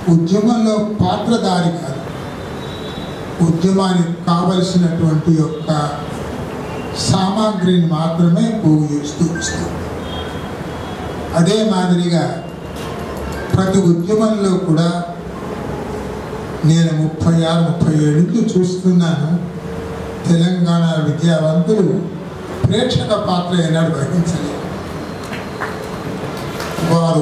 ఉద్యమంలో పాత్రధారి కాదు ఉద్యమానికి కావలసినటువంటి యొక్క సామాగ్రిని మాత్రమే పోగు చేస్తూ వస్తుంది అదే మాదిరిగా ప్రతి ఉద్యమంలో కూడా నేను ముప్పై ఆరు ముప్పై ఏళ్ళు చూస్తున్నాను తెలంగాణ విద్యావంతులు ప్రేక్షక పాత్ర ఏనాడు వహించలేదు వారు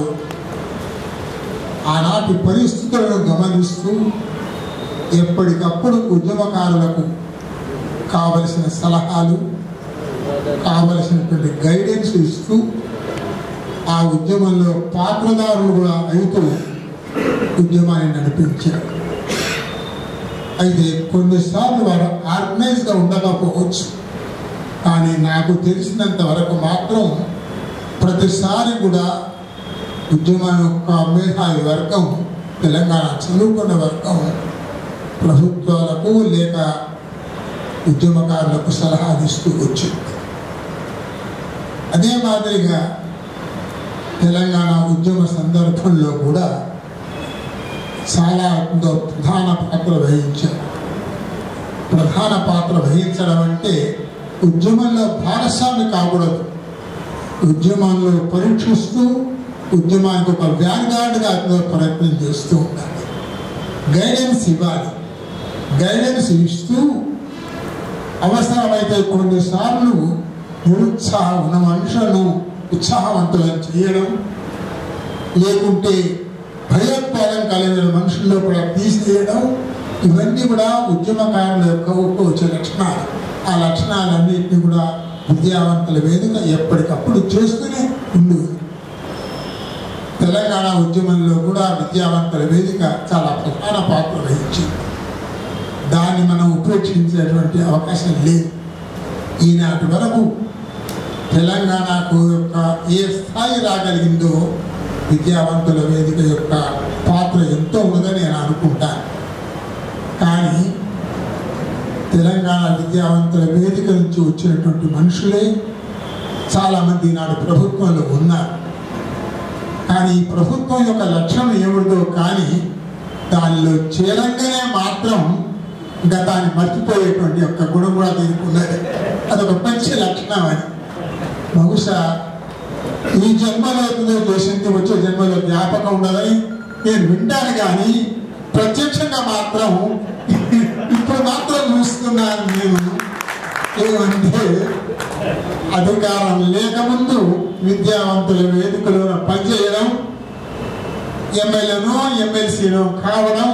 ఆనాటి పరిస్థితులను గమనిస్తూ ఎప్పటికప్పుడు ఉద్యమకారులకు కావలసిన సలహాలు కావలసినటువంటి గైడెన్స్ ఇస్తూ ఆ ఉద్యమంలో పాత్రదారులు కూడా అవుతూ ఉద్యమాన్ని నడిపించారు అయితే కొన్నిసార్లు వారు ఆర్గనైజ్గా ఉండకపోవచ్చు కానీ నాకు తెలిసినంత వరకు మాత్రం ప్రతిసారి కూడా ఉద్యమం యొక్క మేధావి వర్గం తెలంగాణ చదువుకున్న వర్గం ప్రభుత్వాలకు లేక ఉద్యమకారులకు సలహాలు ఇస్తూ వచ్చింది అదే మాదిరిగా తెలంగాణ ఉద్యమ సందర్భంలో కూడా చాలా ప్రధాన పాత్ర వహించారు ప్రధాన పాత్ర వహించడం అంటే ఉద్యమంలో భాగస్వామి కాకూడదు ఉద్యమంలో పరీక్షిస్తూ ఉద్యమానికి ఒక వ్యాన్గార్డ్గా ప్రయత్నం చేస్తూ ఉండాలి గైడెన్స్ ఇవ్వాలి గైడెన్స్ ఇస్తూ అవసరమైతే కొన్నిసార్లు నిరుత్సాహం ఉన్న మనుషులను ఉత్సాహవంతులను చేయడం లేకుంటే భయోత్పాదం కలిగిన మనుషుల్లో కూడా తీసేయడం ఇవన్నీ కూడా ఉద్యమకారుల యొక్క వచ్చే లక్షణాలు ఆ లక్షణాలన్నింటినీ కూడా విద్యావంతుల వేదిక ఎప్పటికప్పుడు చేస్తూనే ఉండు తెలంగాణ ఉద్యమంలో కూడా విద్యావంతుల వేదిక చాలా ప్రధాన పాత్ర వహించింది దాన్ని మనం ఉపేక్షించేటువంటి అవకాశం లేదు ఈనాటి వరకు తెలంగాణకు యొక్క ఏ స్థాయి రాగలిగిందో విద్యావంతుల వేదిక యొక్క పాత్ర ఎంతో ఉన్నదని నేను అనుకుంటాను కానీ తెలంగాణ విద్యావంతుల వేదిక నుంచి వచ్చినటువంటి మనుషులే చాలామంది ఈనాడు ప్రభుత్వంలో ఉన్నారు కానీ ఈ ప్రభుత్వం యొక్క లక్ష్యం ఏమిటో కానీ దానిలో చేరంగానే మాత్రం గతాన్ని మర్చిపోయేటువంటి యొక్క గుణం కూడా దీనికి ఉన్నది అదొక మంచి లక్షణం అని బహుశా ఈ జన్మలో ఏదో చేసింది వచ్చే జన్మలో జ్ఞాపకం ఉండదని నేను వింటాను కానీ ప్రత్యక్షంగా మాత్రం ఇప్పుడు మాత్రం చూస్తున్నాను నేను ఏమంటే అధికారం లేకముందు విద్యావంతుల వేదికలో పనిచేయడం ఎమ్మెల్యేనో ఎమ్మెల్సీనో కావడం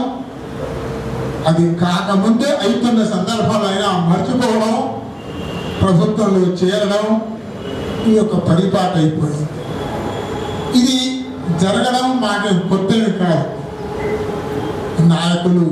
అది కాకముందే అయితున్న సందర్భాలు అయినా మర్చిపోవడం ప్రభుత్వంలో చేరడం ఈ యొక్క పరిపాటు అయిపోయింది ఇది జరగడం మాకు కొత్తవి కాదు నాయకులు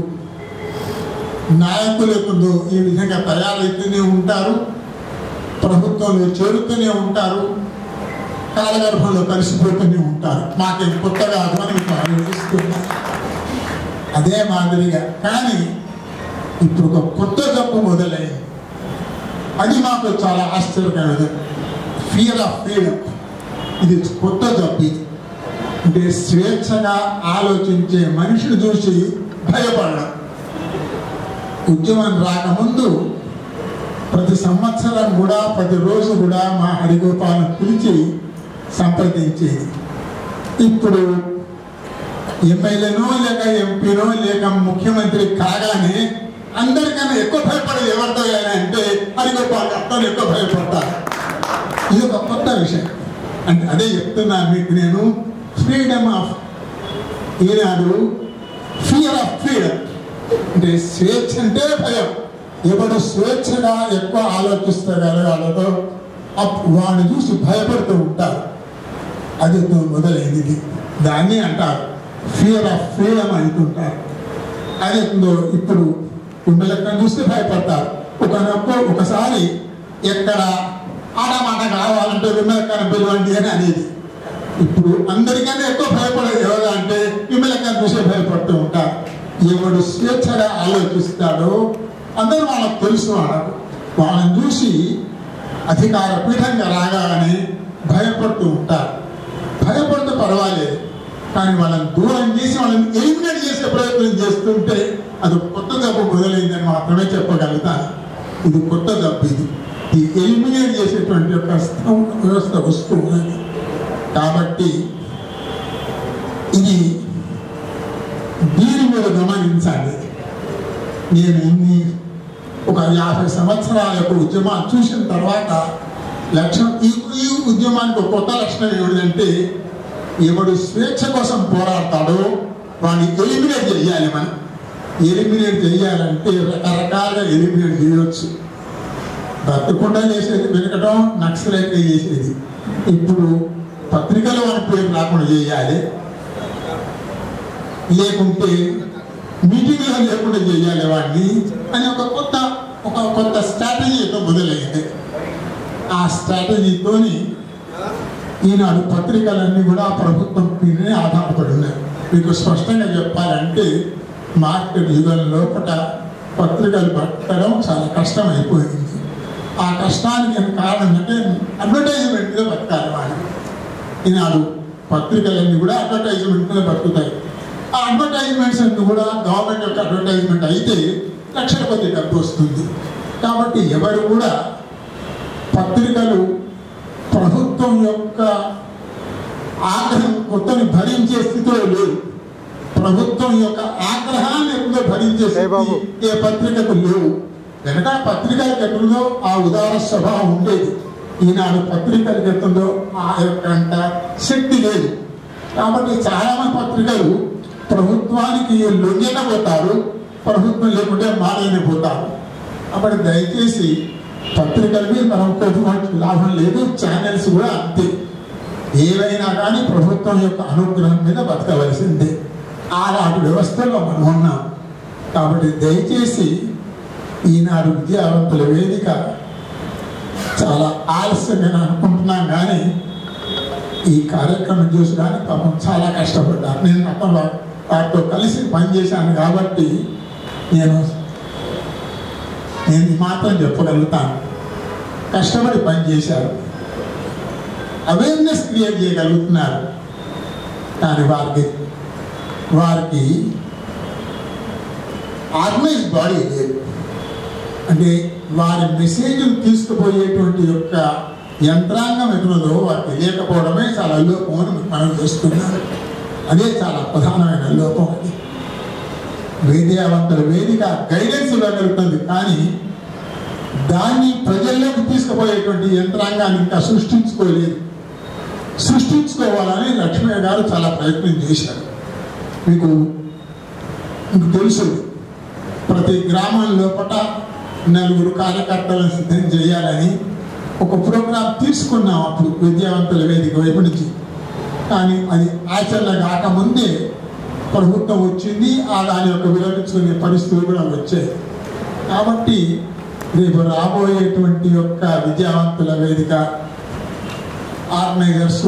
నాయకులు ఈ విధంగా తయారైతూనే ఉంటారు ప్రభుత్వంలో చేరుతూనే ఉంటారు కాలగర్భంలో కలిసిపోతూనే ఉంటారు మాకేం కొత్త కాదు అని మీకు ఆలోచిస్తున్నారు అదే మాదిరిగా కానీ ఇప్పుడు ఒక కొత్త జబ్బు మొదలైంది అది మాకు చాలా ఆశ్చర్యకరమైనది ఫియర్ ఆఫ్ ఫ్రీడమ్ ఇది కొత్త జబ్బు ఇది అంటే స్వేచ్ఛగా ఆలోచించే మనిషిని చూసి భయపడడం ఉద్యమం రాకముందు ప్రతి సంవత్సరం కూడా ప్రతిరోజు కూడా మా హరిగోపాలను పిలిచి సంప్రదించేది ఇప్పుడు ఎమ్మెల్యేనో లేక ఎంపీనో లేక ముఖ్యమంత్రి కాగానే అందరికన్నా ఎక్కువ భయపడేది ఎవరితో అంటే హరిగోపాల్ అత్తను ఎక్కువ భయపడతారు ఇది ఒక కొత్త విషయం అంటే అదే చెప్తున్నాను మీకు నేను ఫ్రీడమ్ ఆఫ్ ఈనాడు ఫియర్ ఆఫ్ ఫ్రీడమ్ అంటే స్వేచ్ఛ అంటే భయం ఎవడు స్వేచ్ఛగా ఎక్కువ ఆలోచిస్తగలగాలతో వాడిని చూసి భయపడుతూ ఉంటారు అది మొదలైంది ఇది దాన్ని అంటారు ఫియర్ ఆఫ్ ఫ్రీడమ్ అంటుంటారు అది ఇప్పుడు కుండలెక్కను చూస్తే భయపడతారు ఒకనప్పుడు ఒకసారి ఎక్కడ ఆడమాట కావాలంటే విమలెక్కన పిలవండి అని అనేది ఇప్పుడు అందరికన్నా ఎక్కువ భయపడేది ఎవరు అంటే విమలెక్కన చూసే భయపడుతూ ఉంటారు ఎవడు స్వేచ్ఛగా ఆలోచిస్తాడో అందరూ వాళ్ళకు తెలుసు వాళ్ళకు వాళ్ళని చూసి అధికార పీఠంగా రాగానే భయపడుతూ ఉంటారు భయపడితే పర్వాలేదు కానీ వాళ్ళని దూరం చేసి వాళ్ళని ఎలిమినేట్ చేసి చేస్తుంటే అది ఒక కొత్త జబ్బు మొదలైందని మాత్రమే చెప్పగలుగుతాను ఇది కొత్త జబ్బు ఇది ఈ ఎలిమినేట్ చేసేటువంటి ఒక స్థ- వ్యవస్థ వస్తూ ఉన్నది కాబట్టి ఇది దీని మీద గమనించండి నేను ఇన్ని ఒక యాభై సంవత్సరాల యొక్క ఉద్యమాలు చూసిన తర్వాత లక్షణం ఈ ఈ ఉద్యమానికి ఒక కొత్త లక్షణం ఏమిటంటే ఎవడు స్వేచ్ఛ కోసం పోరాడతాడో వాడిని ఎలిమినేట్ చేయాలి మనం ఎలిమినేట్ చేయాలంటే రకరకాలుగా ఎలిమినేట్ చేయవచ్చు బ్రతకుండా చేసేది వెనకటం నక్సలైట్గా చేసేది ఇప్పుడు పత్రికలు వాడి పేరు రాకుండా చేయాలి లేకుంటే మీటింగ్లో లేకుండా చేయాలి వాడిని అని ఒక కొత్త ఒక కొత్త స్ట్రాటజీతో మొదలైంది ఆ స్ట్రాటజీతోని ఈనాడు పత్రికలన్నీ కూడా ప్రభుత్వం మీదనే ఆధారపడి ఉన్నాయి మీకు స్పష్టంగా చెప్పాలంటే మార్కెట్ యుగం లోపల పత్రికలు పట్టడం చాలా కష్టం అయిపోయింది ఆ కష్టానికి ఏం కారణం అంటే అడ్వర్టైజ్మెంట్ మీద బతకాలి వాళ్ళు ఈనాడు పత్రికలన్నీ కూడా అడ్వర్టైజ్మెంట్ మీద బతుకుతాయి ఆ అడ్వర్టైజ్మెంట్స్ అన్ని కూడా గవర్నమెంట్ యొక్క అడ్వర్టైజ్మెంట్ అయితే లక్షల కొద్ది డబ్బు వస్తుంది కాబట్టి ఎవరు కూడా పత్రికలు ప్రభుత్వం యొక్క ఆగ్రహం కొత్తని భరించే స్థితిలో లేవు ప్రభుత్వం యొక్క ఆగ్రహాన్ని ఎప్పుడో భరించే ఏ బాబు? స్థితి ఏ పత్రికకు లేవు వెనక పత్రికలకు ఎప్పుడుదో ఆ ఉదార స్వభావం ఉండేది ఈనాడు పత్రికలకు ఎత్తుందో ఆ యొక్క అంత శక్తి లేదు కాబట్టి చాలా మంది పత్రికలు ప్రభుత్వానికి లొంగినపోతారు ప్రభుత్వం లేకుంటే మారైపోతారు కాబట్టి దయచేసి పత్రికలకి మనం కొద్దిమంది లాభం లేదు ఛానల్స్ కూడా అంతే ఏవైనా కానీ ప్రభుత్వం యొక్క అనుగ్రహం మీద బతకవలసిందే అలాంటి వ్యవస్థలో మనం ఉన్నాం కాబట్టి దయచేసి ఈనాడు విద్యావంతుల వేదిక చాలా ఆలస్యంగా నేను అనుకుంటున్నాం కానీ ఈ కార్యక్రమం చూసి కానీ పాపం చాలా కష్టపడ్డారు నేను మొత్తం వా- వారితో కలిసి పనిచేశాను కాబట్టి నేను నేను ఈ మాత్రం చెప్పగలుగుతాను కష్టపడి పనిచేశారు అవేర్నెస్ క్రియేట్ చేయగలుగుతున్నారు కానీ వారికి వారికి ఆర్గనైజ్ బాడీ లేదు అంటే వారి మెసేజ్ తీసుకుపోయేటువంటి యొక్క యంత్రాంగం ఎటున్నదో వారికి లేకపోవడమే చాలా లోపం అని మనం చేస్తున్నారు అదే చాలా ప్రధానమైన లోపం అది విద్యావంతుల వేదిక గైడెన్స్ ఇవ్వగలుగుతుంది కానీ దాన్ని ప్రజల్లోకి తీసుకుపోయేటువంటి యంత్రాంగాన్ని ఇంకా సృష్టించుకోలేదు సృష్టించుకోవాలని లక్ష్మయ్య గారు చాలా ప్రయత్నం చేశారు మీకు మీకు తెలుసు ప్రతి గ్రామం లోపల నలుగురు కార్యకర్తలను సిద్ధం చేయాలని ఒక ప్రోగ్రాం తీసుకున్నాం అప్పుడు విద్యావంతుల వేదిక వైపు నుంచి కానీ అది ఆచరణ కాకముందే ప్రభుత్వం వచ్చింది ఆ దాని యొక్క విరమించుకునే పరిస్థితులు కూడా వచ్చాయి కాబట్టి రేపు రాబోయేటువంటి యొక్క విద్యావంతుల వేదిక ఆర్గనైజర్స్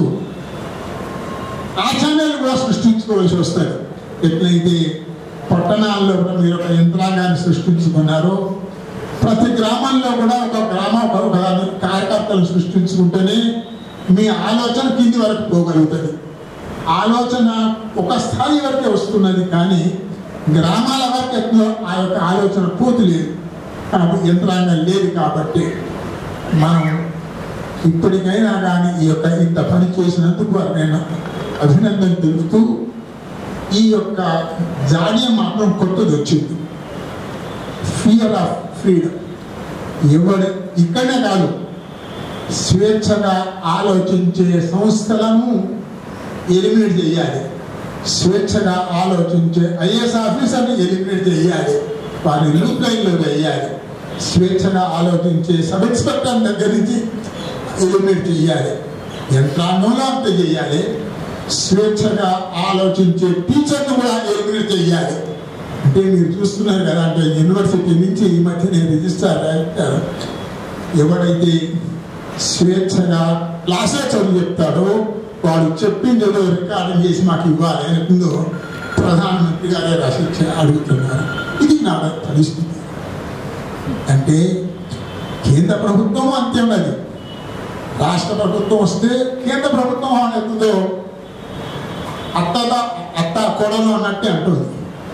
ఆ ఛానల్ కూడా సృష్టించుకోవాల్సి వస్తుంది ఎట్లయితే పట్టణాల్లో కూడా మీరు ఒక యంత్రాంగాన్ని సృష్టించుకున్నారో ప్రతి గ్రామంలో కూడా ఒక గ్రామ ఒక ఒక కార్యకర్తలు సృష్టించుకుంటేనే మీ ఆలోచన కింది వరకు పోగలుగుతుంది ఆలోచన ఒక స్థాయి వరకే వస్తున్నది కానీ గ్రామాల వరకు ఎట్లా ఆ యొక్క ఆలోచన పూర్తి లేదు కాబట్టి యంత్రాంగం లేదు కాబట్టి మనం ఇప్పటికైనా కానీ ఈ యొక్క ఇంత పని చేసినందుకు వారికి నేను అభినందన తెలుపుతూ ఈ యొక్క జాడ్యం మాత్రం కొత్తది వచ్చింది ఫియర్ ఆఫ్ ఫ్రీడమ్ ఎవడు ఇక్కడే కాదు స్వేచ్ఛగా ఆలోచించే సంస్థలను ఎలిమినేట్ చేయాలి స్వేచ్ఛగా ఆలోచించే ఐఏఎస్ ఆఫీసర్ని ఎలిమినేట్ చేయాలి వారిని లూప్ లైన్లో వేయాలి స్వేచ్ఛగా ఆలోచించే సబ్ ఇన్స్పెక్టర్ దగ్గర నుంచి ఎలిమినేట్ చేయాలి యంత్రాంగంలో అంత చేయాలి స్వేచ్ఛగా ఆలోచించే టీచర్ని కూడా ఎలిమినేట్ చేయాలి అంటే మీరు చూస్తున్నారు కదా అంటే యూనివర్సిటీ నుంచి ఈ మధ్య నేను రిజిస్టర్ అయ్యాను ఎవడైతే స్వేచ్ఛగా క్లాసే చదువు చెప్తాడో వాడు చెప్పింది ఏదో రికార్డింగ్ చేసి మాకు ఇవ్వాలి అనుకుందో ప్రధానమంత్రి గారే రాసి అడుగుతున్నారు ఇది నా పరిస్థితి అంటే కేంద్ర ప్రభుత్వం అంతే ఉన్నది రాష్ట్ర ప్రభుత్వం వస్తే కేంద్ర ప్రభుత్వం అవుతుందో అత్తద అత్త కొడలు అన్నట్టే అంటుంది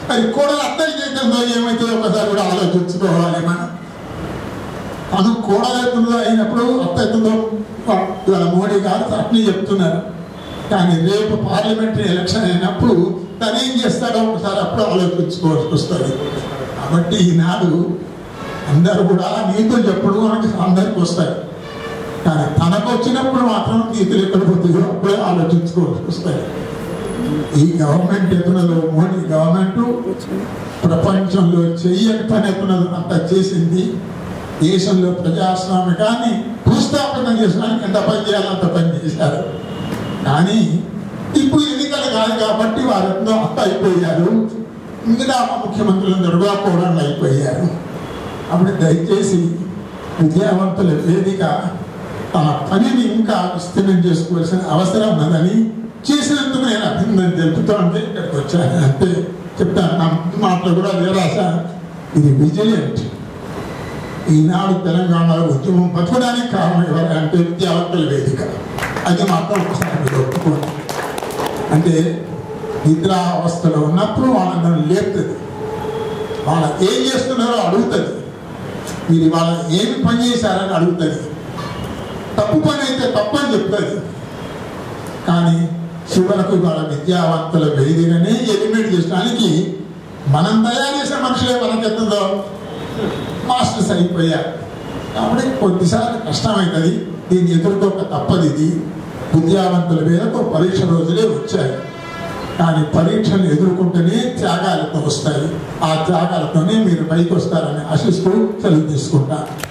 మరి కోడలు అత్తయ్య చేస్తుందో ఏమైతుందో ఒకసారి కూడా ఆలోచించుకోవాలి మనం తను కోడలవుతుందో అయినప్పుడు అత్త అవుతుందో ఇవాళ మోడీ గారు అట్నే చెప్తున్నారు కానీ రేపు పార్లమెంటరీ ఎలక్షన్ అయినప్పుడు తను ఏం చేస్తాడో ఒకసారి అప్పుడు ఆలోచించుకోవాల్సి వస్తుంది కాబట్టి ఈనాడు అందరూ కూడా నీతులు చెప్పడం మనకి అందరికి వస్తాయి కానీ తనకు వచ్చినప్పుడు మాత్రం నీతులు ఎక్కడ పోతుందో అప్పుడే ఆలోచించుకోవాల్సి వస్తాయి ఈ గవర్నమెంట్ ఎత్తునదో మోడీ గవర్నమెంట్ ప్రపంచంలో చెయ్యని పని ఎత్తునదో అంత చేసింది దేశంలో ప్రజాస్వామ్యకాన్ని భూస్థాపన చేసడానికి ఎంత పని చేయాలో అంత పని చేశారు కానీ ఇప్పుడు ఎన్నికలు కాదు కాబట్టి వారందరూ అంత అయిపోయారు మిగతా ముఖ్యమంత్రులందరూ కూడా కోడళ్ళు అయిపోయారు అప్పుడు దయచేసి విద్యావంతుల వేదిక తన పనిని ఇంకా విస్తీర్ణం చేసుకోవాల్సిన అవసరం ఉన్నదని చేసినందుకు నేను అభినందన తెలుపుతూ అంటే ఇక్కడికి వచ్చాను అంటే చెప్తాను నా మాటలు కూడా అదే రాశా ఇది విజిలెంట్ ఈనాడు తెలంగాణలో ఉద్యమం బతకడానికి కారణం ఎవరు అంటే విద్యావంతుల వేదిక అది మాత్రం ఒకసారి మీరు ఒప్పుకోండి అంటే నిద్రా అవస్థలో ఉన్నప్పుడు వాళ్ళని లేపుతుంది వాళ్ళ ఏం చేస్తున్నారో అడుగుతుంది మీరు వాళ్ళ ఏమి పని చేశారని అడుగుతుంది తప్పు పని అయితే తప్పు అని చెప్తుంది కానీ చివరకు వాళ్ళ విద్యావంతుల వేదికనే ఎలిమినేట్ చేయడానికి మనం తయారు చేసిన మనుషులే మనకెత్తుందో మాస్టర్స్ అయిపోయారు కాబట్టి కొద్దిసార్లు కష్టమవుతుంది దీన్ని ఎదుర్కోక తప్పదు ఇది విద్యావంతుల మీదకు పరీక్ష రోజులే వచ్చాయి కానీ పరీక్షలు ఎదుర్కొంటేనే త్యాగాలతో వస్తాయి ఆ త్యాగాలతోనే మీరు పైకి వస్తారని ఆశిస్తూ సెలవు తీసుకుంటాను